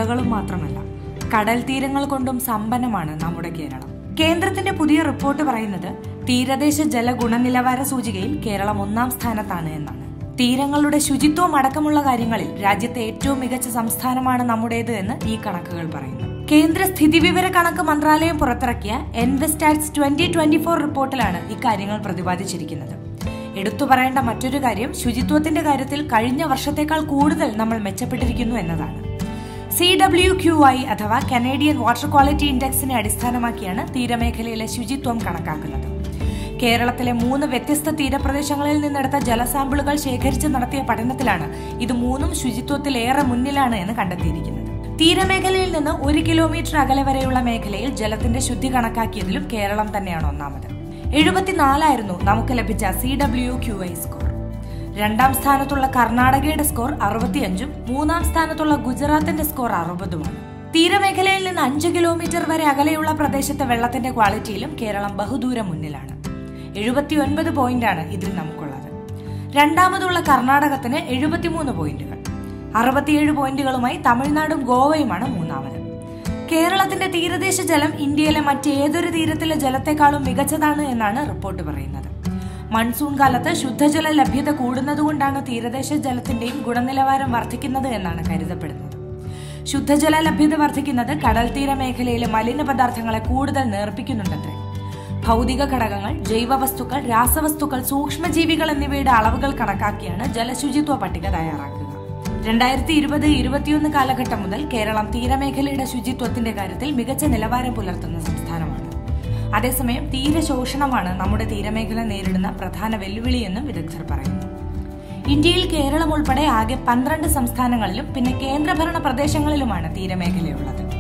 പുഴകളും മാത്രമല്ല കടൽ തീരങ്ങൾ കൊണ്ടും സമ്പന്നമാണ് നമ്മുടെ കേരളം കേന്ദ്രത്തിന്റെ പുതിയ റിപ്പോർട്ട് പറയുന്നത് തീരദേശ ജല ഗുണനിലവാര സൂചികയിൽ കേരളം ഒന്നാം സ്ഥാനത്താണ് എന്നാണ് തീരങ്ങളുടെ ശുചിത്വം അടക്കമുള്ള കാര്യങ്ങളിൽ രാജ്യത്തെ ഏറ്റവും മികച്ച സംസ്ഥാനമാണ് നമ്മുടേത് എന്ന് ഈ കണക്കുകൾ പറയുന്നു കേന്ദ്ര സ്ഥിതിവിവര കണക്ക് മന്ത്രാലയം പുറത്തിറക്കിയ എൻവെസ്റ്റാറ്റ്സ് ട്വന്റി ട്വന്റി ഫോർ റിപ്പോർട്ടിലാണ് ഇക്കാര്യങ്ങൾ പ്രതിപാദിച്ചിരിക്കുന്നത് എടുത്തു പറയേണ്ട മറ്റൊരു കാര്യം ശുചിത്വത്തിന്റെ കാര്യത്തിൽ കഴിഞ്ഞ വർഷത്തേക്കാൾ കൂടുതൽ നമ്മൾ മെച്ചപ്പെട്ടിരിക്കുന്നു എന്നതാണ് സി ഡബ്ല്യു ക്യു ഐ അഥവാ കനേഡിയൻ വാട്ടർ ക്വാളിറ്റി ഇൻഡെക്സിനെ അടിസ്ഥാനമാക്കിയാണ് തീരമേഖലയിലെ ശുചിത്വം കണക്കാക്കുന്നത് കേരളത്തിലെ മൂന്ന് വ്യത്യസ്ത തീരപ്രദേശങ്ങളിൽ നിന്നെടുത്ത ജലസാമ്പിളുകൾ ശേഖരിച്ച് നടത്തിയ പഠനത്തിലാണ് ഇത് മൂന്നും ശുചിത്വത്തിലേറെ മുന്നിലാണ് എന്ന് കണ്ടെത്തിയിരിക്കുന്നത് തീരമേഖലയിൽ നിന്ന് ഒരു കിലോമീറ്റർ അകലെ വരെയുള്ള മേഖലയിൽ ജലത്തിന്റെ ശുദ്ധി കണക്കാക്കിയതിലും കേരളം തന്നെയാണ് ഒന്നാമത് എഴുപത്തിനാലായിരുന്നു നമുക്ക് ലഭിച്ച C W Q I score രണ്ടാം സ്ഥാനത്തുള്ള കർണാടകയുടെ സ്കോർ അറുപത്തിയഞ്ചും മൂന്നാം സ്ഥാനത്തുള്ള ഗുജറാത്തിന്റെ സ്കോർ അറുപതുമാണ് തീരമേഖലയിൽ നിന്ന് അഞ്ച് കിലോമീറ്റർ വരെ അകലെയുള്ള പ്രദേശത്തെ വെള്ളത്തിന്റെ ക്വാളിറ്റിയിലും കേരളം ബഹുദൂരം മുന്നിലാണ് എഴുപത്തിയൊൻപത് പോയിന്റാണ് ഇതിൽ നമുക്കുള്ളത് രണ്ടാമതുള്ള കർണാടകത്തിന് എഴുപത്തിമൂന്ന് പോയിന്റുകൾ അറുപത്തിയേഴ് പോയിന്റുകളുമായി തമിഴ്നാടും ഗോവയുമാണ് മൂന്നാമത് കേരളത്തിന്റെ തീരദേശ ജലം ഇന്ത്യയിലെ മറ്റേതൊരു തീരത്തിലെ ജലത്തെക്കാളും മികച്ചതാണ് എന്നാണ് റിപ്പോർട്ട് പറയുന്നത് മൺസൂൺ കാലത്ത് ശുദ്ധജല ലഭ്യത കൂടുന്നതുകൊണ്ടാണ് തീരദേശ ജലത്തിന്റെയും ഗുണനിലവാരം വർദ്ധിക്കുന്നത് എന്നാണ് കരുതപ്പെടുന്നത് ശുദ്ധജല ലഭ്യത വർദ്ധിക്കുന്നത് കടൽ തീര മേഖലയിലെ മലിന പദാർത്ഥങ്ങളെ കൂടുതൽ നേർപ്പിക്കുന്നുണ്ടത്രേ ഭൗതിക ഘടകങ്ങൾ ജൈവവസ്തുക്കൾ രാസവസ്തുക്കൾ സൂക്ഷ്മജീവികൾ എന്നിവയുടെ അളവുകൾ കണക്കാക്കിയാണ് ജലശുചിത്വ പട്ടിക തയ്യാറാക്കുക രണ്ടായിരത്തി ഇരുപത് ഇരുപത്തിയൊന്ന് കാലഘട്ടം മുതൽ കേരളം തീരമേഖലയുടെ ശുചിത്വത്തിന്റെ കാര്യത്തിൽ മികച്ച നിലവാരം പുലർത്തുന്ന സംസ്ഥാനമാണ് അതേസമയം തീരശോഷണമാണ് നമ്മുടെ തീരമേഖല നേരിടുന്ന പ്രധാന വെല്ലുവിളിയെന്നും വിദഗ്ധർ പറയുന്നു ഇന്ത്യയിൽ കേരളം ഉൾപ്പെടെ ആകെ പന്ത്രണ്ട് സംസ്ഥാനങ്ങളിലും പിന്നെ കേന്ദ്രഭരണ പ്രദേശങ്ങളിലുമാണ് തീരമേഖലയുള്ളത്